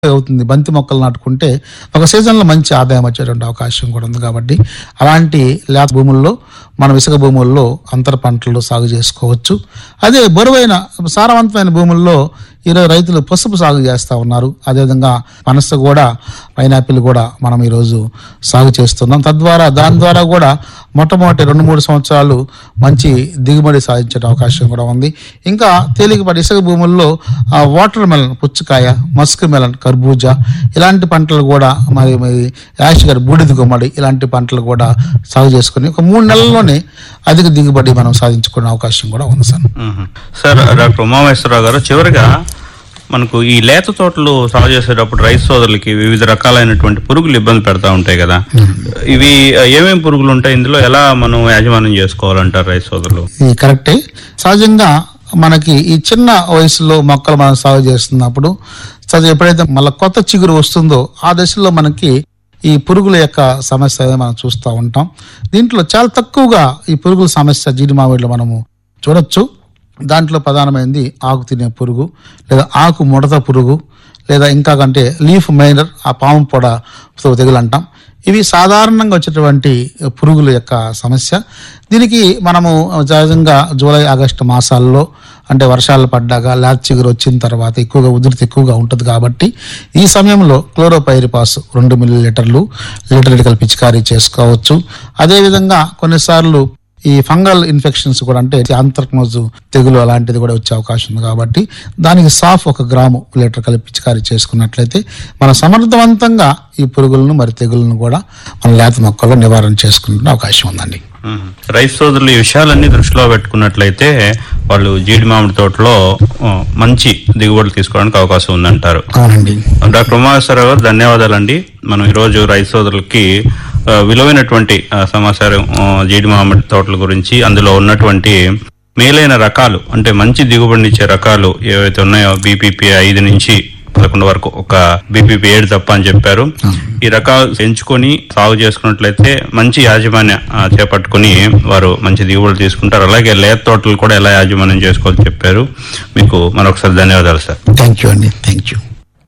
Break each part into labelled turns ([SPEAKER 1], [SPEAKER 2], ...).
[SPEAKER 1] అవుతుంది బంతి మొక్కలు నాటుకుంటే ఒక సీజన్లో మంచి ఆదాయం వచ్చేటువంటి అవకాశం కూడా ఉంది కాబట్టి అలాంటి లేత భూముల్లో మన ఇసుక భూముల్లో అంతర పంటలు సాగు చేసుకోవచ్చు అదే బరువైన సారవంతమైన భూముల్లో ఈరోజు రైతులు పసుపు సాగు చేస్తూ ఉన్నారు అదేవిధంగా పనస కూడా పైనాపిల్ కూడా మనం ఈరోజు సాగు చేస్తున్నాం తద్వారా దాని ద్వారా కూడా మొట్టమొదటి రెండు మూడు సంవత్సరాలు మంచి దిగుబడి సాధించే అవకాశం కూడా ఉంది ఇంకా తేలికపాటి ఇసుక భూముల్లో వాటర్ మెలన్ పుచ్చకాయ మస్క్ మెలన్ కర్బూజా ఇలాంటి పంటలు కూడా మరి మరి యాష్ గారి బూడిద గుమ్మడి ఇలాంటి పంటలు కూడా సాగు చేసుకుని ఒక మూడు నెలల్లోనే అధిక దిగుబడి మనం సాధించుకునే అవకాశం కూడా ఉంది sir
[SPEAKER 2] hmm. Sir doctor Umameswararao garu చివరిగా మనకు ఈ లేత తోటలు సాగు చేసేటప్పుడు రైతు సోదరులకి వివిధ రకాలైనటువంటి పురుగులు ఇబ్బంది పెడతా ఉంటాయి కదా ఇవి ఏమేం పురుగులు ఉంటాయి ఇందులో ఎలా మనం యాజమాన్యం చేసుకోవాలంటారు రైతు సోదరులు
[SPEAKER 1] ఇది కరెక్టే సహజంగా మనకి ఈ చిన్న వయసులో మొక్కలు మనం సాగు చేస్తున్నప్పుడు సహజ ఎప్పుడైతే మళ్ళీ కొత్త చిగురు వస్తుందో ఆ దశలో మనకి ఈ పురుగుల యొక్క సమస్య అనేది మనం చూస్తూ ఉంటాం దీంట్లో చాలా తక్కువగా ఈ పురుగుల సమస్య జీడి మామిడిలో మనము చూడొచ్చు దాంట్లో ప్రధానమైనది ఆకు తినే పురుగు లేదా ఆకు ముడత పురుగు లేదా ఇంకా కంటే లీఫ్ మైనర్ ఆ పాము పొడ తెగులు అంటాం ఇవి సాధారణంగా వచ్చేటువంటి పురుగుల యొక్క సమస్య దీనికి మనము సహజంగా జూలై ఆగస్టు మాసాల్లో అంటే వర్షాలు పడ్డాక లాచ్ చిగురు వచ్చిన తర్వాత ఎక్కువగా ఉధృతి ఎక్కువగా ఉంటుంది కాబట్టి ఈ సమయంలో క్లోరోపైరిపాస్ రెండు మిల్లీ లీటర్లు లీటర్ లీటర్ పిచికారీ చేసుకోవచ్చు అదేవిధంగా కొన్నిసార్లు ఈ ఫంగల్ ఇన్ఫెక్షన్స్ కూడా అంటే ఆంత్రక్నోజు తెగులు అలాంటిది కూడా వచ్చే అవకాశం ఉంది కాబట్టి దానికి సాఫ్ ఒక గ్రాము లీటర్ కలిపి పిచికారీ చేసుకున్నట్లయితే మన సమర్థవంతంగా ఈ పురుగులను మరి తెగులను కూడా మన లేత మొక్కల్లో నివారణ చేసుకునే అవకాశం ఉందండి
[SPEAKER 2] మ్మ్. రైతు సోదరులు ఈ విషయాలన్నీ దృష్టిలో పెట్టుకున్నట్లయితే వాళ్ళు జీడి మామిడి తోటలో ఆ, మంచి దిగుబడులు తీసుకోవడానికి అవకాశం ఉందంటారు
[SPEAKER 1] అవునండి
[SPEAKER 2] డాక్టర్ ఉమాశ్వరరావు గారు ధన్యవాదాలండి మనం ఈరోజు రైతు సోదరులకి ఆ, విలువైనటువంటి ఆ, సమాచారం ఆ, జీడి మామిడి తోటల గురించి అందులో ఉన్నటువంటి మేలైన రకాలు అంటే మంచి దిగుబడినిచ్చే రకాలు ఏవైతే ఉన్నాయో బీపీపీ ఐదు నుంచి పదకొండు వరకు ఒక బీపీపీ ఏడు తప్ప అని చెప్పారు ఈ రకాలు ఎంచుకొని సాగు చేసుకున్నట్లయితే మంచి యాజమాన్య ఆ, చేపట్టుకుని వారు మంచి దిగుబడులు తీసుకుంటారు అలాగే లేత తోటలు కూడా ఎలా యాజమాన్యం చేసుకోవాలో చెప్పారు మీకు మరొకసారి ధన్యవాదాలు సార్
[SPEAKER 1] థ్యాంక్ యూ అండి థ్యాంక్ యూ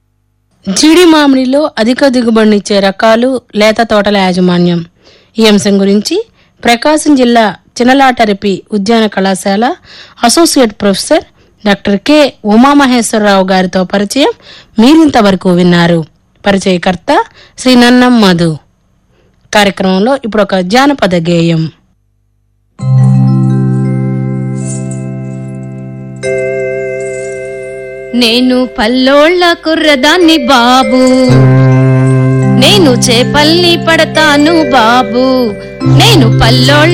[SPEAKER 3] జీడి మామిడిలో అధిక దిగుబడినిచ్చే రకాలు లేత తోటల యాజమాన్యం ఈ అంశం గురించి ప్రకాశం జిల్లా చినలాటరిపి ఉద్యాన కళాశాల associate professor doctor K Umamaheswararao గారితో పరిచయం మీరింతవరకు విన్నారు పరిచయకర్త శ్రీ నన్నం మధు కార్యక్రమంలో ఇప్పుడు ఒక జానపద గేయం
[SPEAKER 4] నేను పల్లోళ్ళ కుర్రదాన్ని బాబు నేను చేపల్ని పడతాను బాబు నేను పల్లోళ్ళ